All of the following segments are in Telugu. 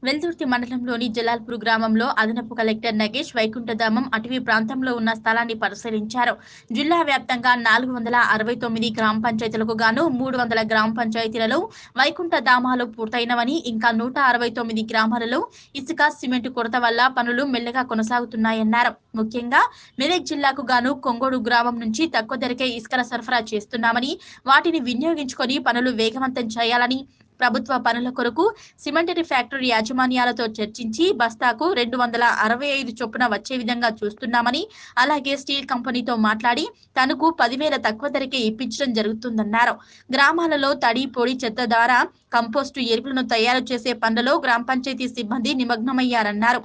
వెల్దుర్తి మండలంలోని జలాల్పూర్ గ్రామంలో అదనపు కలెక్టర్ నగేష్ వైకుంఠధామం అటవీ ప్రాంతంలో ఉన్న స్థలాన్ని పరిశీలించారు జిల్లా వ్యాప్తంగా నాలుగు వందల అరవై తొమ్మిది గ్రామ పంచాయతీలకు గాను మూడు వందల గ్రామ పంచాయతీలలో వైకుంఠ ధామాలు పూర్తయినవని ఇంకా నూట అరవై తొమ్మిది గ్రామాలలో ఇసుక సిమెంట్ కొరత వల్ల పనులు మెల్లగా కొనసాగుతున్నాయన్నారు ముఖ్యంగా మెదక్ జిల్లాకు గాను కొంగోడు గ్రామం నుంచి తక్కువ ధరకే ఇసుకల సరఫరా చేస్తున్నామని వాటిని వినియోగించుకొని పనులు వేగవంతం చేయాలని ప్రభుత్వ పనుల కొరకు సిమెంటరీ ఫ్యాక్టరీ యాజమాన్యాలతో చర్చించి బస్తాకు రెండు వందల అరవై ఐదు చొప్పున వచ్చే విధంగా చూస్తున్నామని అలాగే స్టీల్ కంపెనీతో మాట్లాడి తనకు పదివేల తక్కువ ధరకే ఇప్పించడం జరుగుతుందన్నారు గ్రామాలలో తడి పొడి చెత్త ద్వారా కంపోస్టు ఎరువులను తయారు చేసే పనులలో గ్రామ పంచాయతీ సిబ్బంది నిమగ్నమయ్యారన్నారు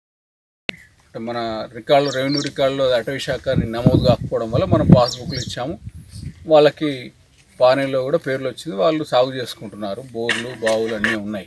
అంటే మన రికార్డులు రెవెన్యూ రికార్డులో అటవీ శాఖని నమోదు కాకపోవడం వల్ల మనం పాస్బుక్లు ఇచ్చాము వాళ్ళకి పానీలో కూడా పేర్లు వచ్చింది వాళ్ళు సాగు చేసుకుంటున్నారు బోర్లు బావులు అన్నీ ఉన్నాయి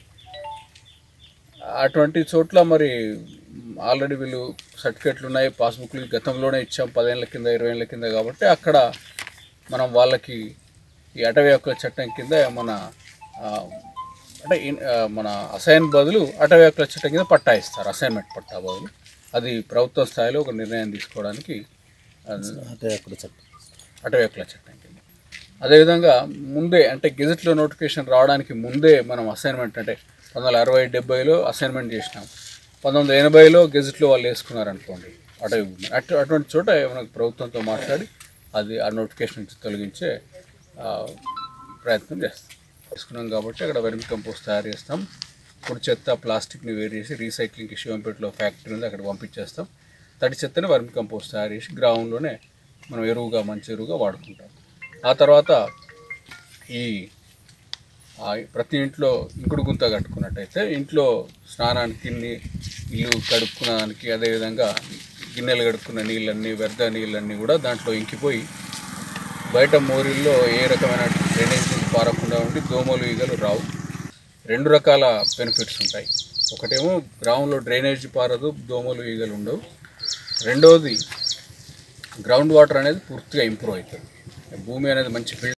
అటువంటి చోట్ల మరి ఆల్రెడీ వీళ్ళు సర్టిఫికెట్లు ఉన్నాయి పాస్బుక్లు గతంలోనే ఇచ్చాం పదేళ్ళ కింద ఇరవై ఏళ్ళ కింద కాబట్టి అక్కడ మనం వాళ్ళకి ఈ అటవీ హక్కుల చట్టం కింద మన ఆ, అంటే ఇన్- ఆ, మన అసైన్ బదులు అటవీ హక్కుల చట్టం కింద పట్టా ఇస్తారు అసైన్మెంట్ పట్టా బదులు అది ప్రభుత్వ స్థాయిలో ఒక నిర్ణయం తీసుకోవడానికి అది అదే అక్కడ చెప్పు అటవీ హక్కుల చట్టం కింద అదేవిధంగా ముందే అంటే గెజెట్లో నోటిఫికేషన్ రావడానికి ముందే మనం అసైన్మెంట్ అంటే పంతొమ్మిది వందల అరవై డెబ్బైలో అసైన్మెంట్ చేసినాం పంతొమ్మిది వందల ఎనభైలో గెజెట్లో వాళ్ళు వేసుకున్నారు అనుకోండి అటవీ భూమి అటు అటువంటి చోట మనకు ప్రభుత్వంతో మాట్లాడి అది ఆ నోటిఫికేషన్ నుంచి తొలగించే ఆ, ప్రయత్నం చేస్తాం చేసుకున్నాం కాబట్టి అక్కడ వెర్మి కంపోస్ట్ తయారు చేస్తాం పొడి చెత్త ప్లాస్టిక్ని వేరు చేసి రీసైక్లింగ్కి శివంపేటలో ఫ్యాక్టరీ ఉంది అక్కడ పంపించేస్తాం తడి చెత్తని వర్మి కంపోస్ట్ తయారు చేసి గ్రౌండ్లోనే మనం ఎరువుగా మంచి ఎరువుగా వాడుకుంటాం ఆ తర్వాత ఈ ఆ ప్రతి ఇంట్లో ఇంకుడు గుంత కట్టుకున్నట్టయితే ఇంట్లో స్నానానికి ని- ఇల్లు కడుక్కునడానికి అదేవిధంగా గిన్నెలు కడుక్కున్న నీళ్ళన్నీ వ్యర్థ నీళ్ళన్నీ కూడా దాంట్లో ఇంకిపోయి బయట మోరీల్లో ఏ రకమైన డ్రైనేజ్ నుంచి పారకుండా ఉండి దోమలు ఈగలు రావు రెండు రకాల బెనిఫిట్స్ ఉంటాయి ఒకటేమో గ్రౌండ్లో డ్రైనేజ్ పారదు దోమలు ఈగలు ఉండవు రెండవది గ్రౌండ్ వాటర్ అనేది పూర్తిగా ఇంప్రూవ్ అవుతుంది భూమి అనేది మంచి ఫిల్టర్